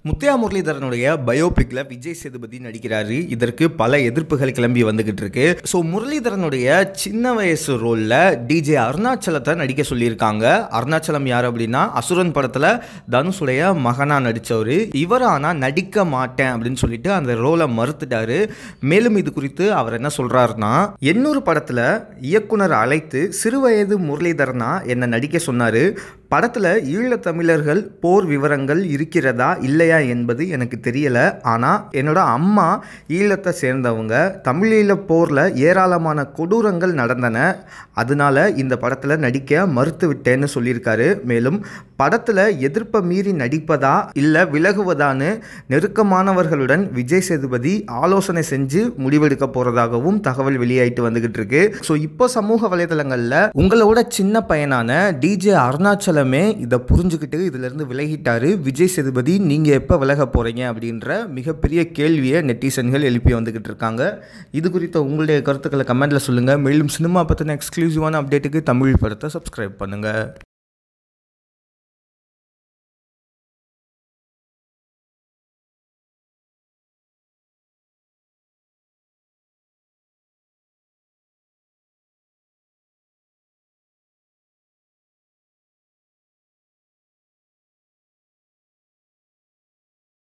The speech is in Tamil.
முத்தையா முரளிதரனுடைய பயோபிக்ல விஜய் சேதுபதி நடிக்கிறாரு இதற்கு பல எதிர்ப்புகள் கிளம்பி வந்துகிட்டு இருக்கு ஸோ முரளிதரனுடைய சின்ன வயசு ரோல்ல டிஜே அருணாச்சலத்தை நடிக்க சொல்லியிருக்காங்க அருணாச்சலம் யார் அப்படின்னா அசுரன் படத்துல தனுஷுடைய மகனா நடிச்சவர் இவர் ஆனால் நடிக்க மாட்டேன் அப்படின்னு சொல்லிட்டு அந்த ரோலை மறுத்துட்டாரு மேலும் இது குறித்து அவர் என்ன சொல்றாருன்னா எண்ணூறு படத்துல இயக்குனர் அழைத்து சிறுவயது முரளிதரனா என்னை நடிக்க சொன்னாரு படத்தில் ஈழத்தமிழர்கள் போர் விவரங்கள் இருக்கிறதா இல்லையா என்பது எனக்கு தெரியல ஆனால் என்னோட அம்மா ஈழத்தை சேர்ந்தவங்க தமிழீழ போரில் ஏராளமான கொடூரங்கள் நடந்தன அதனால இந்த படத்தில் நடிக்க மறுத்து விட்டேன்னு சொல்லியிருக்காரு மேலும் படத்தில் எதிர்ப்பை மீறி நடிப்பதா இல்லை விலகுவதான்னு நெருக்கமானவர்களுடன் விஜய் சேதுபதி ஆலோசனை செஞ்சு முடிவெடுக்க போகிறதாகவும் தகவல் வெளியாயிட்டு வந்துகிட்டு இருக்கு ஸோ இப்போ சமூக வலைதளங்களில் உங்களோட சின்ன பையனான டிஜே அருணாச்சலமே இதை புரிஞ்சுக்கிட்டு இதிலிருந்து விலகிட்டாரு விஜய் சேதுபதி நீங்கள் எப்போ விலக போகிறீங்க அப்படின்ற மிகப்பெரிய கேள்வியை நெட்டிசன்கள் எழுப்பி வந்துக்கிட்டு இருக்காங்க இது குறித்த உங்களுடைய கருத்துக்களை கமெண்ட்டில் சொல்லுங்கள் மேலும் சினிமா பற்றின எக்ஸ்க்ளூசிவான அப்டேட்டுக்கு தமிழ் படத்தை சப்ஸ்கிரைப் பண்ணுங்கள்